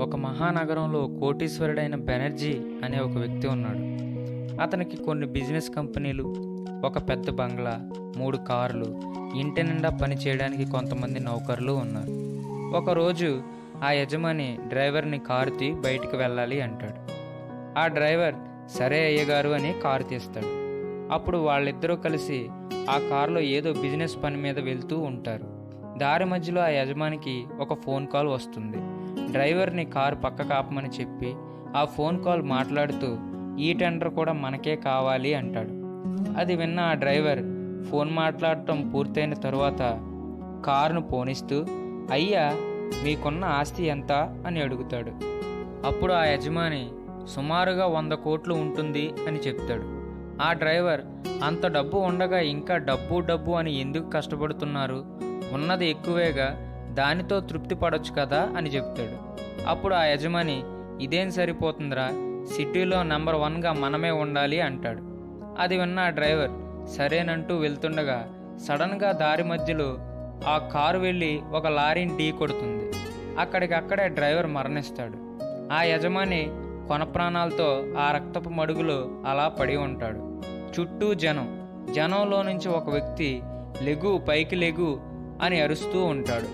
ఒక మహానగరంలో కోటీశ్వరుడైన బెనర్జీ అనే ఒక వ్యక్తి ఉన్నాడు అతనికి కొన్ని బిజినెస్ కంపెనీలు ఒక పెద్ద బంగ్లా మూడు కార్లు ఇంటి నిండా పని చేయడానికి కొంతమంది నౌకర్లు ఉన్నారు ఒకరోజు ఆ యజమాని డ్రైవర్ని కారు తీ బయటికి వెళ్ళాలి అంటాడు ఆ డ్రైవర్ సరే అయ్యగారు అని కారు తీస్తాడు అప్పుడు వాళ్ళిద్దరూ కలిసి ఆ కారులో ఏదో బిజినెస్ పని మీద వెళ్తూ ఉంటారు దారి మధ్యలో ఆ యజమానికి ఒక ఫోన్ కాల్ వస్తుంది డ్రైవర్ని కారు పక్క కాపమని చెప్పి ఆ ఫోన్ కాల్ మాట్లాడుతూ ఈ టెండర్ కూడా మనకే కావాలి అంటాడు అది విన్న ఆ డ్రైవర్ ఫోన్ మాట్లాడటం పూర్తయిన తరువాత కారును పోనిస్తూ అయ్యా మీకున్న ఆస్తి ఎంత అని అడుగుతాడు అప్పుడు ఆ యజమాని సుమారుగా వంద కోట్లు ఉంటుంది అని చెప్తాడు ఆ డ్రైవర్ అంత డబ్బు ఉండగా ఇంకా డబ్బు డబ్బు అని ఎందుకు కష్టపడుతున్నారు ఉన్నది ఎక్కువేగా దానితో తృప్తి పడొచ్చు కదా అని చెప్తాడు అప్పుడు ఆ యజమాని ఇదేం సరిపోతుందిరా సిటీలో నెంబర్ వన్గా మనమే ఉండాలి అంటాడు అది విన్న ఆ డ్రైవర్ సరేనంటూ వెళ్తుండగా సడన్గా దారి మధ్యలో ఆ కారు వెళ్ళి ఒక లారీని ఢీ కొడుతుంది అక్కడికక్కడే డ్రైవర్ మరణిస్తాడు ఆ యజమాని కొన ప్రాణాలతో ఆ రక్తపు మడుగులో అలా పడి ఉంటాడు చుట్టూ జనం జనంలో నుంచి ఒక వ్యక్తి లెగు పైకి లెగు అని అరుస్తూ ఉంటాడు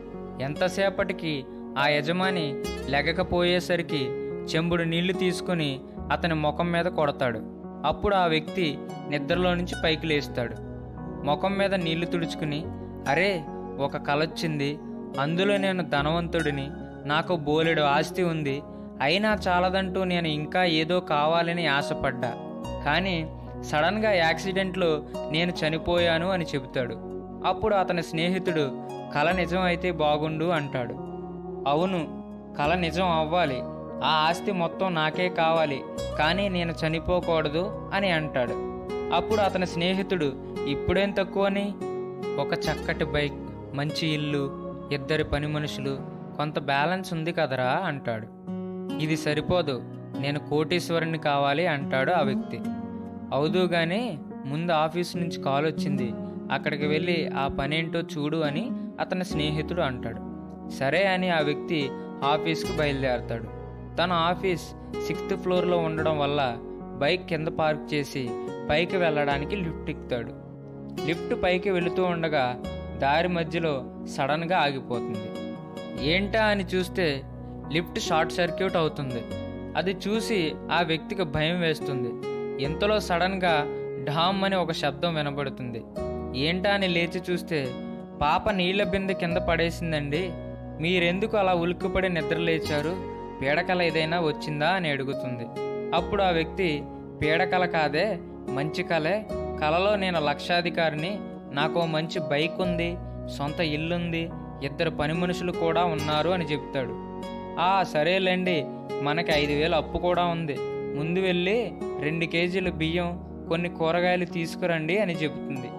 ఎంతసేపటికి ఆ యజమాని లెగకపోయేసరికి చెంబుడు నీళ్లు తీసుకుని అతని ముఖం మీద కొడతాడు అప్పుడు ఆ వ్యక్తి నిద్రలో నుంచి పైకి లేస్తాడు ముఖం మీద నీళ్లు తుడుచుకుని అరే ఒక కలొచ్చింది అందులో నేను ధనవంతుడిని నాకు బోలెడు ఆస్తి ఉంది అయినా చాలదంటూ నేను ఇంకా ఏదో కావాలని ఆశపడ్డా కానీ సడన్గా యాక్సిడెంట్లో నేను చనిపోయాను అని చెబుతాడు అప్పుడు అతని స్నేహితుడు కల నిజం అయితే బాగుండు అంటాడు అవును కల నిజం అవ్వాలి ఆ ఆస్తి మొత్తం నాకే కావాలి కానీ నేను చనిపోకూడదు అని అంటాడు అప్పుడు అతని స్నేహితుడు ఇప్పుడేం తక్కువని ఒక చక్కటి బైక్ మంచి ఇల్లు ఇద్దరి పని మనుషులు కొంత బ్యాలెన్స్ ఉంది కదరా అంటాడు ఇది సరిపోదు నేను కోటీశ్వరుని కావాలి అంటాడు ఆ వ్యక్తి అవుదు గాని ముందు ఆఫీస్ నుంచి కాల్ వచ్చింది అక్కడికి వెళ్ళి ఆ పనేంటో చూడు అని అతని స్నేహితుడు అంటాడు సరే అని ఆ వ్యక్తి ఆఫీస్కి బయలుదేరతాడు తన ఆఫీస్ సిక్స్త్ ఫ్లోర్లో ఉండడం వల్ల బైక్ కింద పార్క్ చేసి పైకి వెళ్ళడానికి లిఫ్ట్ ఎక్కుతాడు లిఫ్ట్ పైకి వెళుతూ ఉండగా దారి మధ్యలో సడన్గా ఆగిపోతుంది ఏంటా అని చూస్తే లిఫ్ట్ షార్ట్ సర్క్యూట్ అవుతుంది అది చూసి ఆ వ్యక్తికి భయం వేస్తుంది ఇంతలో సడన్గా ఢామ్ అని ఒక శబ్దం వినబడుతుంది ఏంటా అని లేచి చూస్తే పాప నీళ్ల బిందె కింద పడేసిందండి మీరెందుకు అలా ఉలిక్కిపడి నిద్ర లేచారు పీడకల ఏదైనా వచ్చిందా అని అడుగుతుంది అప్పుడు ఆ వ్యక్తి పీడకల కాదే మంచి కలే కలలో నేను లక్షాధికారిని నాకు మంచి బైక్ ఉంది సొంత ఇల్లుంది ఇద్దరు పని మనుషులు కూడా ఉన్నారు అని చెప్తాడు ఆ సరేలేండి మనకి ఐదు వేలు అప్పు కూడా ఉంది ముందు వెళ్ళి రెండు కేజీలు బియ్యం కొన్ని కూరగాయలు తీసుకురండి అని చెబుతుంది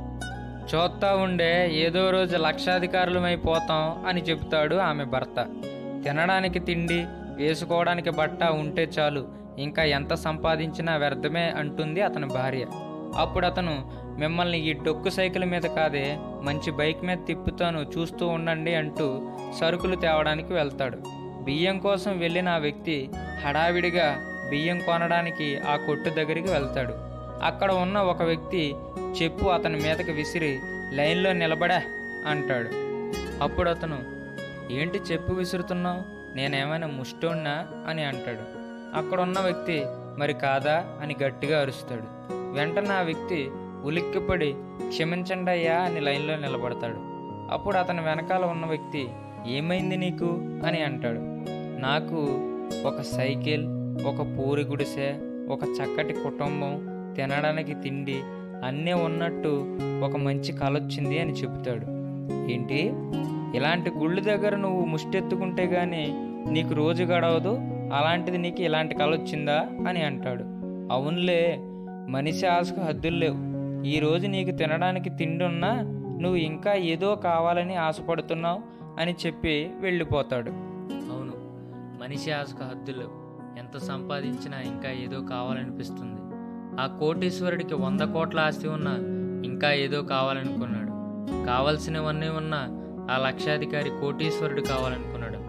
చూస్తా ఉండే ఏదో రోజు లక్షాధికారులమైపోతాం అని చెబుతాడు ఆమె భర్త తినడానికి తిండి వేసుకోవడానికి బట్ట ఉంటే చాలు ఇంకా ఎంత సంపాదించినా వ్యర్థమే అంటుంది అతని భార్య అప్పుడు అతను మిమ్మల్ని ఈ డొక్కు సైకిల్ మీద కాదే మంచి బైక్ మీద తిప్పుతాను చూస్తూ ఉండండి అంటూ సరుకులు తేవడానికి వెళ్తాడు బియ్యం కోసం వెళ్ళిన ఆ వ్యక్తి హడావిడిగా బియ్యం కొనడానికి ఆ కొట్టు దగ్గరికి వెళ్తాడు అక్కడ ఉన్న ఒక వ్యక్తి చెప్పు అతని మీదకి విసిరి లైన్లో నిలబడా అంటాడు అప్పుడు అతను ఏంటి చెప్పు విసురుతున్నావు నేనేమైనా ముష్టోన్నా అని అంటాడు అక్కడ ఉన్న వ్యక్తి మరి కాదా అని గట్టిగా అరుస్తాడు వెంటనే ఆ వ్యక్తి ఉలిక్కిపడి క్షమించండి అయ్యా అని లైన్లో నిలబడతాడు అప్పుడు అతని వెనకాల ఉన్న వ్యక్తి ఏమైంది నీకు అని అంటాడు నాకు ఒక సైకిల్ ఒక పూరి గుడిసె ఒక చక్కటి కుటుంబం తినడానికి తిండి అన్నీ ఉన్నట్టు ఒక మంచి కలొచ్చింది అని చెబుతాడు ఏంటి ఇలాంటి గుళ్ళు దగ్గర నువ్వు ముష్టెత్తుకుంటే గాని నీకు రోజు గడవదు అలాంటిది నీకు ఇలాంటి కళ వచ్చిందా అని అంటాడు అవునులే మనిషి ఆశకు హద్దులు లేవు ఈ రోజు నీకు తినడానికి తిండి ఉన్నా నువ్వు ఇంకా ఏదో కావాలని ఆశపడుతున్నావు అని చెప్పి వెళ్ళిపోతాడు అవును మనిషి ఆశకు హద్దులు లేవు ఎంత సంపాదించినా ఇంకా ఏదో కావాలనిపిస్తుంది ఆ కోటీశ్వరుడికి వంద కోట్ల ఆస్తి ఉన్నా ఇంకా ఏదో కావాలనుకున్నాడు కావలసినవన్నీ ఉన్నా ఆ లక్షాధికారి కోటీశ్వరుడు కావాలనుకున్నాడు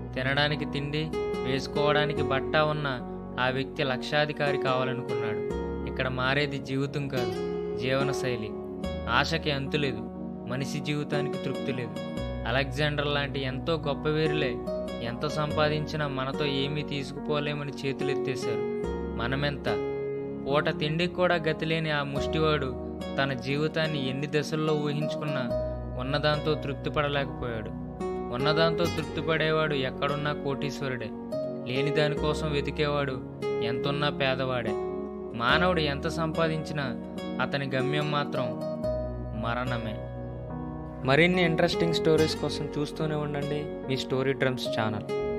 తినడానికి తిండి వేసుకోవడానికి బట్ట ఉన్న ఆ వ్యక్తి లక్షాధికారి కావాలనుకున్నాడు ఇక్కడ మారేది జీవితం కాదు జీవనశైలి ఆశకి అంతులేదు మనిషి జీవితానికి తృప్తి లేదు అలెగ్జాండర్ లాంటి ఎంతో గొప్ప వీరులే ఎంత సంపాదించినా మనతో ఏమీ తీసుకుపోలేమని చేతులెత్తేశారు మనమెంత పూట తిండికి కూడా గతిలేని ఆ ముష్టివాడు తన జీవితాన్ని ఎన్ని దశల్లో ఊహించుకున్నా ఉన్నదాంతో తృప్తి పడలేకపోయాడు ఉన్నదాంతో తృప్తి పడేవాడు ఎక్కడున్నా కోటీశ్వరుడే లేని దానికోసం వెతికేవాడు ఎంతున్నా పేదవాడే మానవుడు ఎంత సంపాదించినా అతని గమ్యం మాత్రం మరణమే మరిన్ని ఇంట్రెస్టింగ్ స్టోరీస్ కోసం చూస్తూనే ఉండండి మీ స్టోరీ డ్రమ్స్ ఛానల్